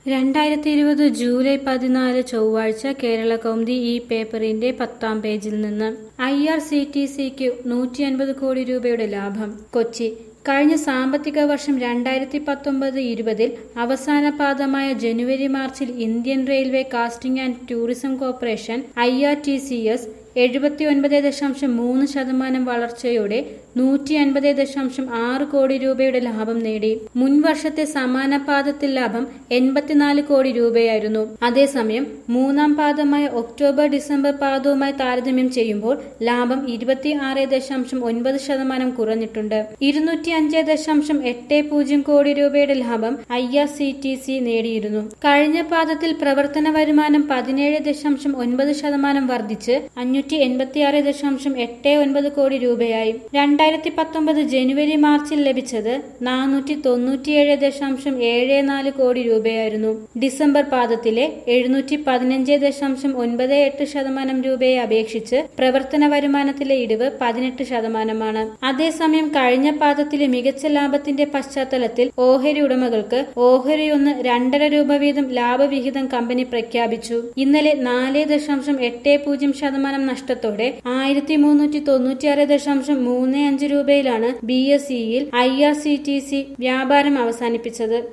രണ്ടായിരത്തി ഇരുപത് ജൂലൈ പതിനാല് ചൊവ്വാഴ്ച കേരള കൗമുദി ഈ പേപ്പറിന്റെ പത്താം പേജിൽ നിന്ന് ഐ ആർ സി ടി സിക്ക് നൂറ്റി അൻപത് കോടി രൂപയുടെ ലാഭം കൊച്ചി കഴിഞ്ഞ സാമ്പത്തിക വർഷം രണ്ടായിരത്തി പത്തൊമ്പത് ഇരുപതിൽ അവസാന പാദമായ ജനുവരി മാർച്ചിൽ Indian railway catering and tourism corporation I R T C S എഴുപത്തി ഒൻപത് ദശാംശം മൂന്ന് ശതമാനം വളർച്ചയോടെ നൂറ്റി അൻപത് ദശാംശം ആറ് കോടി രൂപയുടെ ലാഭം നേടി മുൻ വർഷത്തെ സമാന പാദത്തിൽ ലാഭം എൺപത്തിനാല് കോടി രൂപയായിരുന്നു അതേസമയം മൂന്നാം പാദമായ ഒക്ടോബർ ഡിസംബർ പാദവുമായി താരതമ്യം ചെയ്യുമ്പോൾ ലാഭം ഇരുപത്തി ആറ് ദശാംശം ഒൻപത് ശതമാനം കുറഞ്ഞിട്ടുണ്ട് ഇരുന്നൂറ്റി അഞ്ച് ദശാംശം എട്ട് പൂജ്യം കോടി രൂപയുടെ ലാഭം I R C T C നേടിയിരുന്നു കഴിഞ്ഞ പാദത്തിൽ പ്രവർത്തന വരുമാനം പതിനേഴ് ദശാംശം ഒൻപത് ശതമാനം വർദ്ധിച്ച് അഞ്ഞൂറ്റി എൺപത്തിയാറ് ദശാംശം എട്ട് ഒൻപത് കോടി രൂപയായി രണ്ടായിരത്തി പത്തൊമ്പത് ജനുവരി മാർച്ചിൽ ലഭിച്ചത് നാനൂറ്റി തൊണ്ണൂറ്റിയേഴ് ദശാംശം ഏഴ് നാല് കോടി രൂപയായിരുന്നു ഡിസംബർ പാദത്തിലെ എഴുന്നൂറ്റി പതിനഞ്ച് ദശാംശം ഒൻപത് എട്ട് ശതമാനം രൂപയെ അപേക്ഷിച്ച് പ്രവർത്തന വരുമാനത്തിലെ ഇടിവ് പതിനെട്ട് ശതമാനമാണ് അതേസമയം കഴിഞ്ഞ പാദത്തിലെ മികച്ച ലാഭത്തിന്റെ പശ്ചാത്തലത്തിൽ ഓഹരി ഉടമകൾക്ക് ഓഹരിയൊന്ന് രണ്ടര രൂപ വീതം ലാഭവിഹിതം കമ്പനി പ്രഖ്യാപിച്ചു ഇന്നലെ നാല് ദശാംശം എട്ട് പൂജ്യം ശതമാനം നഷ്ടത്തോടെ ആയിരത്തി മുന്നൂറ്റി തൊണ്ണൂറ്റിയാറ് ദശാംശം മൂന്ന് അഞ്ച് രൂപയിലാണ് ബി എസ് സിയിൽ I R C T C വ്യാപാരം അവസാനിപ്പിച്ചത്